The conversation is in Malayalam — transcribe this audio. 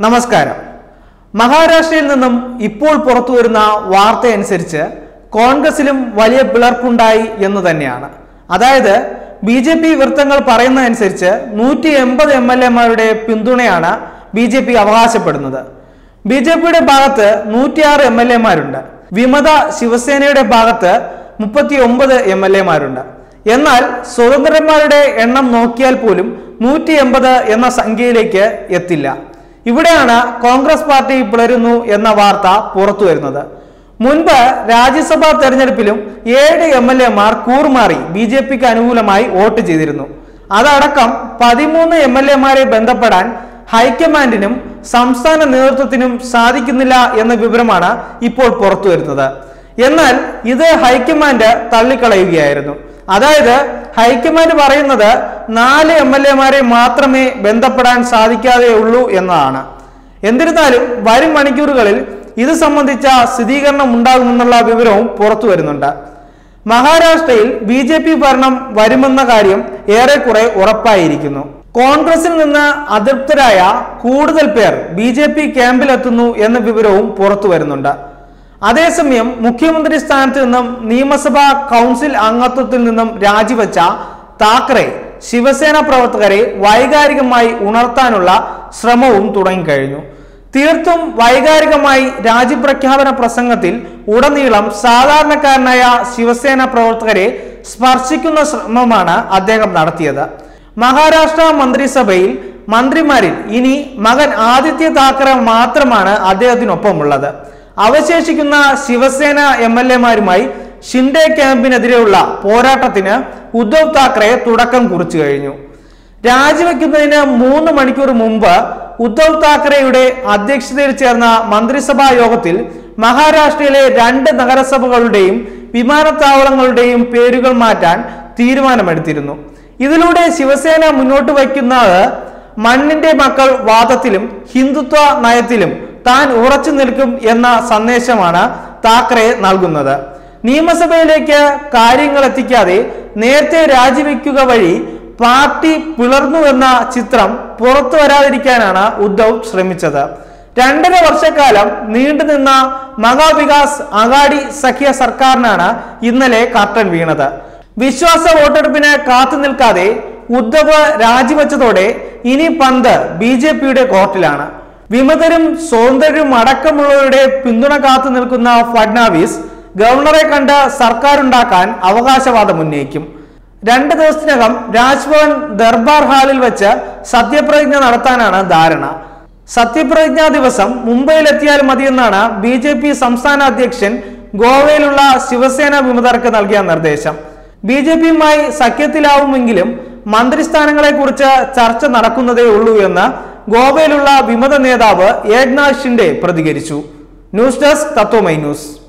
നമസ്കാരം മഹാരാഷ്ട്രയിൽ നിന്നും ഇപ്പോൾ പുറത്തു വരുന്ന വാർത്തയനുസരിച്ച് കോൺഗ്രസിലും വലിയ പിളർപ്പുണ്ടായി എന്ന് തന്നെയാണ് അതായത് ബി ജെ പി വൃത്തങ്ങൾ പറയുന്നതനുസരിച്ച് നൂറ്റി എൺപത് എം എൽ എമാരുടെ പിന്തുണയാണ് ബി ജെ പി അവകാശപ്പെടുന്നത് ബി ജെ പിയുടെ ഭാഗത്ത് നൂറ്റിയാറ് എം എൽ എമാരുണ്ട് വിമത ശിവസേനയുടെ ഭാഗത്ത് മുപ്പത്തി ഒമ്പത് എം എൽ എമാരുണ്ട് എന്നാൽ സ്വതന്ത്രന്മാരുടെ എണ്ണം നോക്കിയാൽ പോലും നൂറ്റി എൺപത് എന്ന സംഖ്യയിലേക്ക് എത്തില്ല ഇവിടെയാണ് കോൺഗ്രസ് പാർട്ടി പിളരുന്നു എന്ന വാർത്ത പുറത്തു വരുന്നത് മുൻപ് രാജ്യസഭാ തെരഞ്ഞെടുപ്പിലും ഏഴ് എം എൽ എമാർ കൂറുമാറി ബി ജെ പിക്ക് അനുകൂലമായി വോട്ട് ചെയ്തിരുന്നു അതടക്കം പതിമൂന്ന് എം എൽ എമാരെ ബന്ധപ്പെടാൻ ഹൈക്കമാൻഡിനും സംസ്ഥാന നേതൃത്വത്തിനും സാധിക്കുന്നില്ല എന്ന വിവരമാണ് ഇപ്പോൾ പുറത്തു വരുന്നത് എന്നാൽ ഇത് ഹൈക്കമാൻഡ് തള്ളിക്കളയുകയായിരുന്നു അതായത് ഹൈക്കമാൻഡ് പറയുന്നത് നാല് എം എൽ എമാരെ മാത്രമേ ബന്ധപ്പെടാൻ സാധിക്കാതെ ഉള്ളൂ എന്നതാണ് എന്നിരുന്നാലും വരും മണിക്കൂറുകളിൽ ഇത് സംബന്ധിച്ച സ്ഥിരീകരണം ഉണ്ടാകുമെന്നുള്ള വിവരവും പുറത്തു വരുന്നുണ്ട് മഹാരാഷ്ട്രയിൽ ബി ജെ പി ഭരണം വരുമെന്ന കാര്യം ഏറെക്കുറെ ഉറപ്പായിരിക്കുന്നു കോൺഗ്രസിൽ നിന്ന് അതൃപ്തരായ കൂടുതൽ പേർ ബി ജെ പി ക്യാമ്പിലെത്തുന്നു എന്ന വിവരവും പുറത്തു വരുന്നുണ്ട് അതേസമയം മുഖ്യമന്ത്രി സ്ഥാനത്ത് നിന്നും നിയമസഭാ കൗൺസിൽ അംഗത്വത്തിൽ നിന്നും രാജിവെച്ച താക്കറെ ശിവസേന പ്രവർത്തകരെ വൈകാരികമായി ഉണർത്താനുള്ള ശ്രമവും തുടങ്ങിക്കഴിഞ്ഞു തീർത്തും വൈകാരികമായി രാജ്യപ്രഖ്യാപന പ്രസംഗത്തിൽ ഉടനീളം സാധാരണക്കാരനായ ശിവസേന പ്രവർത്തകരെ സ്പർശിക്കുന്ന ശ്രമമാണ് അദ്ദേഹം നടത്തിയത് മഹാരാഷ്ട്ര മന്ത്രിസഭയിൽ മന്ത്രിമാരിൽ ഇനി മകൻ ആദിത്യ താക്കറെ മാത്രമാണ് അദ്ദേഹത്തിനൊപ്പമുള്ളത് അവശേഷിക്കുന്ന ശിവസേന എം എൽ എമാരുമായി ഷിൻഡെ ക്യാമ്പിനെതിരെയുള്ള പോരാട്ടത്തിന് ഉദ്ധവ് താക്കറെ തുടക്കം കുറിച്ചു കഴിഞ്ഞു രാജിവെക്കുന്നതിന് മൂന്ന് മണിക്കൂർ മുമ്പ് ഉദ്ധവ് താക്കറെയുടെ അധ്യക്ഷതയിൽ ചേർന്ന മന്ത്രിസഭാ യോഗത്തിൽ മഹാരാഷ്ട്രയിലെ രണ്ട് നഗരസഭകളുടെയും വിമാനത്താവളങ്ങളുടെയും പേരുകൾ മാറ്റാൻ തീരുമാനമെടുത്തിരുന്നു ഇതിലൂടെ ശിവസേന മുന്നോട്ട് വയ്ക്കുന്നത് മണ്ണിന്റെ മക്കൾ വാദത്തിലും ഹിന്ദുത്വ നയത്തിലും താൻ ഉറച്ചു നിൽക്കും എന്ന സന്ദേശമാണ് താക്കറെ നൽകുന്നത് നിയമസഭയിലേക്ക് കാര്യങ്ങൾ എത്തിക്കാതെ നേരത്തെ രാജിവെക്കുക വഴി പാർട്ടി പിളർന്നു എന്ന ചിത്രം പുറത്തു വരാതിരിക്കാനാണ് ഉദ്ധവ് ശ്രമിച്ചത് രണ്ടര വർഷക്കാലം നീണ്ടുനിന്ന മഹാവികാസ് അഗാഡി സഖ്യ സർക്കാരിനാണ് ഇന്നലെ കർട്ടൻ വീണത് വിശ്വാസ വോട്ടെടുപ്പിന് കാത്തു നിൽക്കാതെ ഉദ്ധവ് രാജിവെച്ചതോടെ ഇനി പന്ത് ബി ജെ പിയുടെ കോർട്ടിലാണ് വിമതരും സ്വതന്ത്രരും അടക്കമുള്ളവരുടെ പിന്തുണ കാത്തു നിൽക്കുന്ന ഫഡ്നാവിസ് ഗവർണറെ കണ്ട് സർക്കാർ ഉണ്ടാക്കാൻ അവകാശവാദം ഉന്നയിക്കും രണ്ട് ദിവസത്തിനകം രാജ്ഭവൻ ദർബാർ ഹാളിൽ വെച്ച് സത്യപ്രതിജ്ഞ നടത്താനാണ് ധാരണ സത്യപ്രതിജ്ഞാ ദിവസം മുംബൈയിലെത്തിയാൽ മതിയെന്നാണ് ബി ജെ പി സംസ്ഥാന അധ്യക്ഷൻ ഗോവയിലുള്ള ശിവസേന വിമതർക്ക് നൽകിയ നിർദ്ദേശം ബി ജെ പിയുമായി സഖ്യത്തിലാവുമെങ്കിലും മന്ത്രിസ്ഥാനങ്ങളെക്കുറിച്ച് ചർച്ച നടക്കുന്നതേ ഉള്ളൂ എന്ന് ഗോവയിലുള്ള വിമത നേതാവ് ഏക്നാഥ് ഷിൻഡെ പ്രതികരിച്ചു ന്യൂസ് ഡെസ്ക് തത്വമൈ ന്യൂസ്